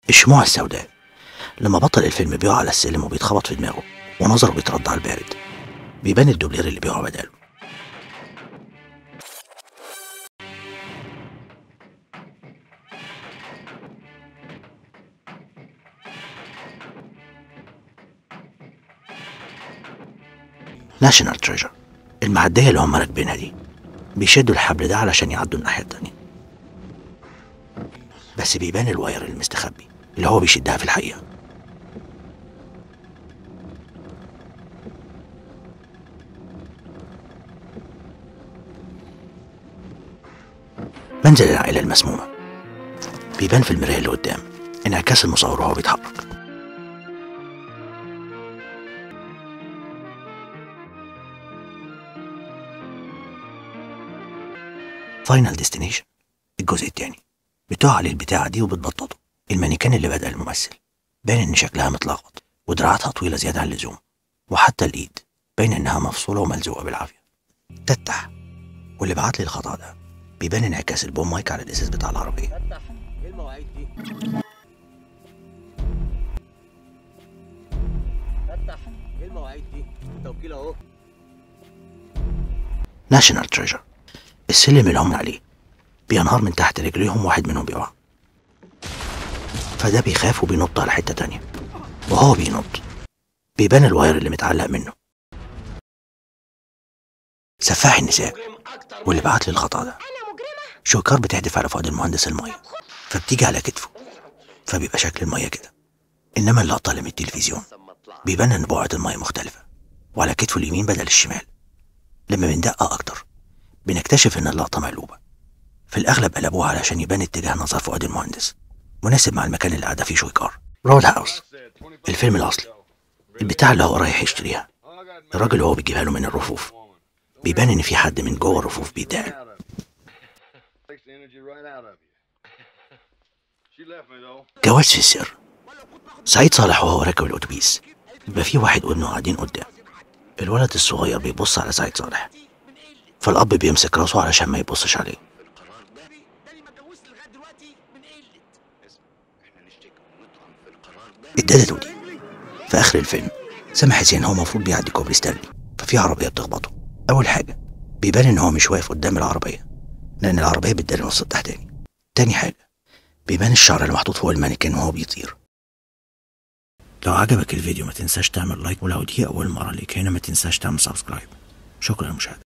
الشموع السوداء لما بطل الفيلم بيقع على السلم وبيتخبط في دماغه ونظره بيترد على البارد بيبان الدوبلير اللي بيقع بداله ناشونال تريجر المعدية اللي هم راكبينها دي بيشدوا الحبل ده علشان يعدوا الناحية التانية بس بيبان الواير المستخبي اللي هو بيشدها في الحقيقة منزل العائلة المسمومة بيبان في المراية اللي قدام انعكاس المصور وهو بيتحرك فاينل ديستنيشن الجزء التاني بتقع عليه البتاعة دي وبتبططه المانيكان اللي بدأ الممثل باين إن شكلها متلخبط ودراعاتها طويلة زيادة عن اللزوم وحتى الإيد باين إنها مفصولة وملزوقة بالعافية تتح واللي بعت لي الخطأ ده بيبان انعكاس البوم مايك على الإزاز بتاع العربية فتح ايه المواعيد دي؟ فتح ايه المواعيد دي؟ التوكيل اهو ناشونال تريجر السلم اللي هم عليه بينهار من تحت رجليهم واحد منهم بيقع فده بيخاف وبينط على حتة تانية وهو بينط بيبان الواير اللي متعلق منه سفاح النساء واللي بعت لي الخطأ ده شويكار بتحدف على فؤاد المهندس المية فبتيجي على كتفه فبيبقى شكل المية كده إنما اللقطة اللي من التلفزيون بيبان إن بقعة المية مختلفة وعلى كتفه اليمين بدل الشمال لما بندقق أكتر بنكتشف إن اللقطة مقلوبة في الأغلب قلبوها علشان يبان اتجاه نظر فؤاد المهندس مناسب مع المكان اللي قاعدة فيه شويكار رود هاوس الفيلم الأصلي البتاع اللي هو رايح يشتريها الراجل وهو بيجيبها له من الرفوف بيبان إن في حد من جوه الرفوف بيتداعل Takes the energy right out of you. She left me though. جواز في السر سعيد صالح وهو راكب الأتوبيس بيبقى في واحد وابنه قاعدين قدام الولد الصغير بيبص على سعيد صالح فالأب بيمسك راسه علشان ما يبصش عليه الدادا دودي في آخر الفيلم سامح حسين هو المفروض بيعدي كوبري ستانلي ففي عربية بتخبطه أول حاجة بيبان إن هو مش واقف قدام العربية لأن العربية بتداري نص التحتاني تاني حاجة بيبان الشعر اللي محطوط فوق المانيكان وهو بيطير لو عجبك الفيديو ما تنساش تعمل لايك ولو دي أول مرة ليك هنا ما تنساش تعمل سبسكرايب شكرا للمشاهدة